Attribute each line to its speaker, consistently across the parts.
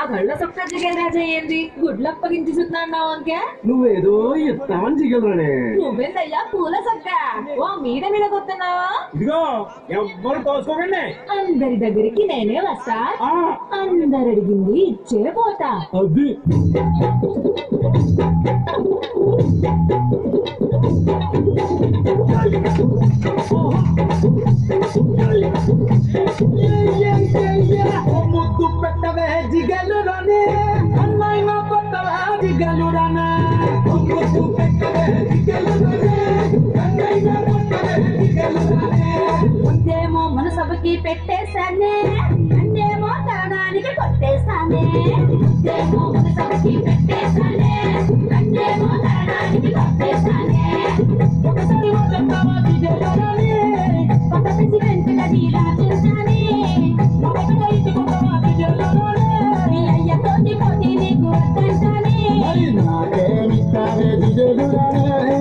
Speaker 1: ఆ గళ్ళ సొక్క జిగేల్ రాజా ఏంది గుడ్లు అప్పగించి చూస్తున్నావు అంకే
Speaker 2: నువ్వేదో ఇస్తామని జిగలరానే
Speaker 1: నువ్వేందయ్యా పూల సొక్క ఓ మీద మీద కొత్తన్నావా
Speaker 2: ఇదిగో ఎవ్వరు తోసుకోకండి
Speaker 1: అందరి దగ్గరికి నేనే వస్తా
Speaker 2: ఆ,
Speaker 1: అందరు అడిగింది ఇచ్చే పోతా
Speaker 2: అది ముద్దు పెట్టవే జిగలురానే అన్నయ్య కొట్టవే జిగలురానే ముద్దు పెట్టవే జిగలురానే అన్నయ్య కొట్టవే జిగలురానే
Speaker 1: ముందేమో మన సభకి పెట్టేశానే అన్నేమో తరడానికి కొట్టేశానే ముందేమో మన సభకి పెట్టేశానే అన్నేమో తరడానికి కొట్టేశానే ఒకసారి వదలతావా దిగలురానే కొత్త పిచ్చి పెంచిన నీలా చేశానే ఒకటిగా ఇచ్చుకుంటావా దిగలురానే నీ అయ్యతోటి పోటీ నీకు వద్దంటానే
Speaker 2: మరి నాకేమిస్తావే జిగలురానే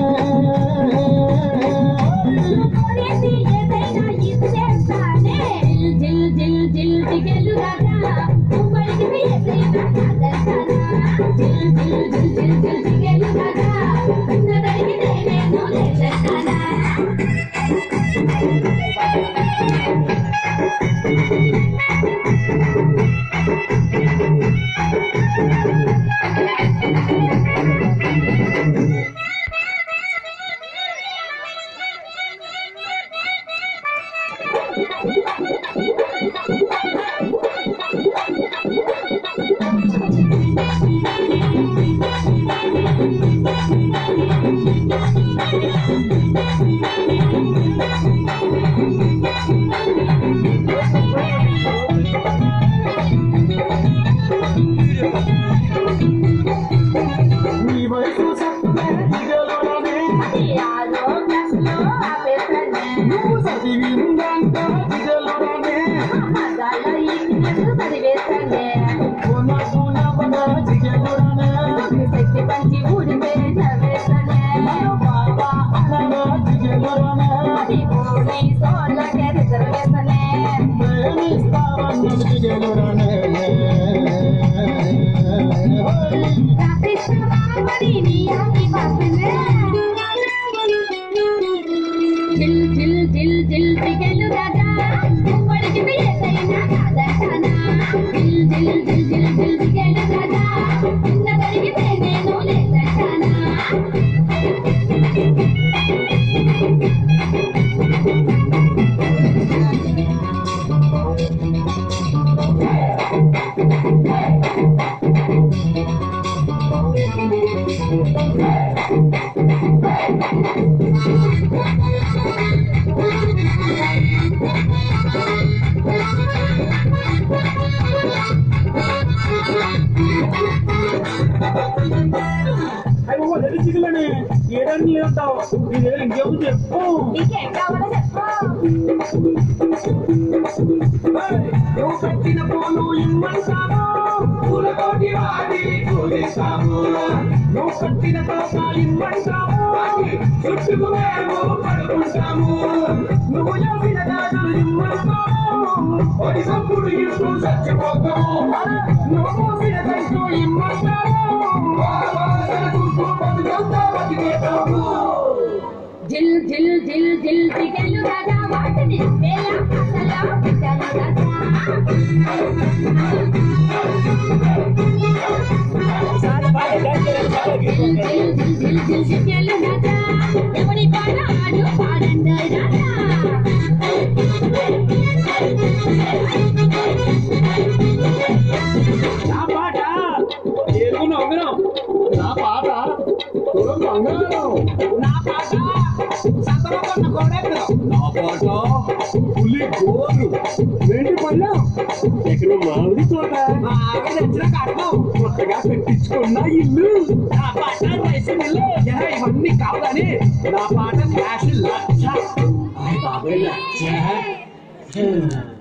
Speaker 1: కోరేది ఏదైనా ఇచ్చేస్తానే జిల్ జిల్ జిల్ జిగలు రాజా నువ్వడిగితే ఏదైనా కాదంటానా జిల్ జిల్ జిల్ జిల్ జిల్ జిగలు రాజా ఉన్నదడిగితే నేను లేచేస్తానా
Speaker 2: నీ వయసు సత్తువే జిగలురానే
Speaker 1: యాదో క్లాసులో ఆపేస్తానే
Speaker 2: నువ్వు చదివిందంట జిగలురానే
Speaker 1: మగాళ్ళ ఈ క్లాసు చదివేస్తానే
Speaker 2: పూన పూన పద జిగలురానే
Speaker 1: శక్తి పంచి ఊడితే చదివేస్తానే
Speaker 2: బాబా అనగా జిగలురానే
Speaker 1: అది ఊరి సోళ్ళకే రిజర్వేస్తానే
Speaker 2: ప్రేమిస్తావన్న జిగలురానే
Speaker 1: జిల్ జిల్ జిల్ జిల్ దిగలు రాజా నువ్వడికి ఏదైనా కాదంటానా జిల్ జిల్ జిల్ జిల్ జిల్ దిగలు రాజా ఉన్నదడిగితే నేను లేదంటానా
Speaker 2: అయ్యో తెలిసి జిగలని ఏడాది ఉంటావు నీ దగ్గర ఇంకేమో చెప్పు
Speaker 1: నీకేం కావాలో చెప్పు
Speaker 2: నువ్వు కట్టిన పూలు ఇమ్మంటాను పూలతోటి వాడి పూజిస్తాము నువ్వు కట్టిన తోక ఇమ్మంటాము చుట్టూ మేము పడుకుంటాము నువ్వు చేసిన గాజులు ఇమ్మంటాము ఒడి సంపుడు ఇంటూ చచ్చిపోతాము నువ్వు మూసిన కంటూ ఇమ్మంటాము
Speaker 1: జిల్ జిల్ జిల్ జిల్ దిగలు రాజా వాటిని వేల కథలో పెట్టాను రాజా జిల్ జిల్ జిల్ జిల్ జిల్ దిగలు రాజా ఎవరి పాట ఆడు పాడండి రాజా
Speaker 2: నా పాట ఏదో నవ్వును నా పాట తులం బంగారం నా పాట సంతమకొన్న కోడెక్కడు నా పాట పులి గోరు వేడి పళ్ళం ఎక్కడ మామిడి తోట మా ఆవిడ తెచ్చిన కట్నం కొత్తగా పెట్టించుకున్న ఇల్లు నా పాట రైస్ మిల్లు జర ఇవన్నీ కావాలని నా పాట ఫ్యాషన్ లక్ష బాబాయ్ లక్ష